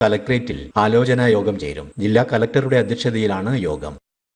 കലക്ട്രേറ്റിൽ ആലോചനാ യോഗം ചേരും ജില്ലാ കലക്ടറുടെ അധ്യക്ഷതയിലാണ് യോഗം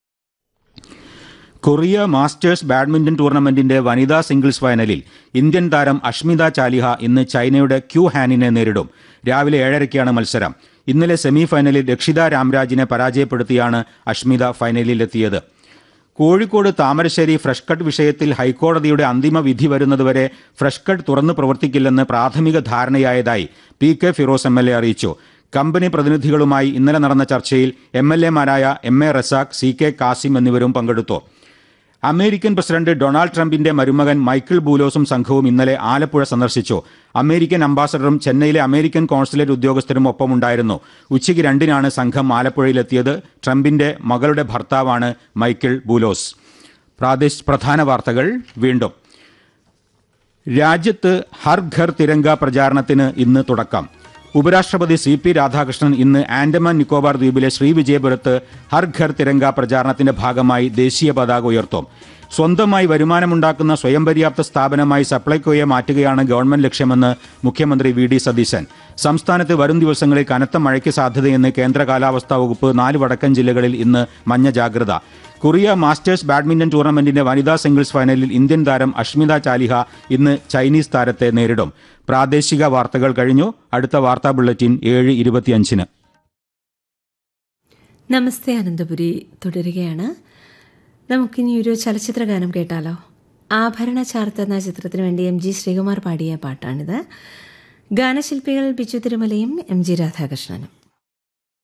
കൊറിയ മാസ്റ്റേഴ്സ് ബാഡ്മിന്റൺ ടൂർണമെന്റിന്റെ വനിതാ സിംഗിൾസ് ഫൈനലിൽ ഇന്ത്യൻ താരം അഷ്മിത ചാലിഹ ഇന്ന് ചൈനയുടെ ക്യു ഹാനിനെ നേരിടും രാവിലെ ഏഴരയ്ക്കാണ് മത്സരം ഇന്നലെ സെമി ഫൈനലിൽ രക്ഷിത രാംരാജിനെ പരാജയപ്പെടുത്തിയാണ് അഷ്മിത ഫൈനലിലെത്തിയത് കോഴിക്കോട് താമരശ്ശേരി ഫ്രഷ് കട്ട് വിഷയത്തിൽ ഹൈക്കോടതിയുടെ അന്തിമ വിധി വരുന്നതുവരെ ഫ്രഷ് കട്ട് തുറന്നു പ്രവർത്തിക്കില്ലെന്ന് പ്രാഥമിക ധാരണയായതായി P K Firoz M L A അറിയിച്ചു കമ്പനി പ്രതിനിധികളുമായി ഇന്നലെ നടന്ന ചർച്ചയിൽ എം എൽ എമാരായ M A Razak C K Kasim എന്നിവരും പങ്കെടുത്തു അമേരിക്കൻ പ്രസിഡന്റ് ഡൊണാൾഡ് ട്രംപിന്റെ മരുമകൻ മൈക്കിൾ ബൂലോസും സംഘവും ഇന്നലെ ആലപ്പുഴ സന്ദർശിച്ചു അമേരിക്കൻ അംബാസഡറും ചെന്നൈയിലെ അമേരിക്കൻ കോൺസുലേറ്റ് ഉദ്യോഗസ്ഥരും ഒപ്പമുണ്ടായിരുന്നു ഉച്ചയ്ക്ക് രണ്ടിനാണ് സംഘം ആലപ്പുഴയിലെത്തിയത് ട്രംപിന്റെ മകളുടെ ഭർത്താവാണ് മൈക്കിൾ ബൂലോസ് പ്രാദേശ് പ്രധാന വാർത്തകൾ വീണ്ടും രാജ്യത്ത് ഹർ ഘർ തിരങ്ക പ്രചാരണത്തിന് ഇന്ന് തുടക്കം ഉപരാഷ്ട്രപതി സി പി രാധാകൃഷ്ണൻ ഇന്ന് ആൻഡമാൻ നിക്കോബാർ ദ്വീപിലെ ശ്രീവിജയപുരത്ത് ഹർ ഘർ തിരങ്ക പ്രചാരണത്തിന്റെ ഭാഗമായി ദേശീയ പതാക ഉയർത്തും സ്വന്തമായി വരുമാനമുണ്ടാക്കുന്ന സ്വയം പര്യാപ്ത സ്ഥാപനമായി സപ്ലൈകോയെ മാറ്റുകയാണ് ഗവൺമെന്റ് ലക്ഷ്യമെന്ന് മുഖ്യമന്ത്രി വി ഡി സതീശൻ സംസ്ഥാനത്ത് വരും ദിവസങ്ങളിൽ കനത്ത മഴയ്ക്ക് സാധ്യതയെന്ന് കേന്ദ്ര കാലാവസ്ഥാ വകുപ്പ് നാല് വടക്കൻ ജില്ലകളിൽ ഇന്ന് മഞ്ഞ ജാഗ്രത കൊറിയ മാസ്റ്റേഴ്സ് ബാഡ്മിന്റൺ ടൂർണമെന്റിന്റെ വനിതാ സിംഗിൾസ് ഫൈനലിൽ ഇന്ത്യൻ താരം അഷ്മിത ചാലിഹ ഇന്ന് ചൈനീസ് താരത്തെ നേരിടും പ്രാദേശിക വാർത്തകൾ കഴിഞ്ഞു അടുത്ത വാർത്താ ബുള്ളറ്റിൻ ഏഴ് ഇരുപത്തിയഞ്ചിന് നമസ്തേ അനന്തപുരി തുടരുകയാണ് നമുക്കിനി ഒരു ചലച്ചിത്ര ഗാനം കേട്ടാലോ ആഭരണ ചാർത്ത് എന്ന ചിത്രത്തിന് വേണ്ടി എം ജി ശ്രീകുമാർ പാടിയ പാട്ടാണിത് ഗാനശില്പികൾ ബിജു തിരുമലയും എം ജി രാധാകൃഷ്ണനും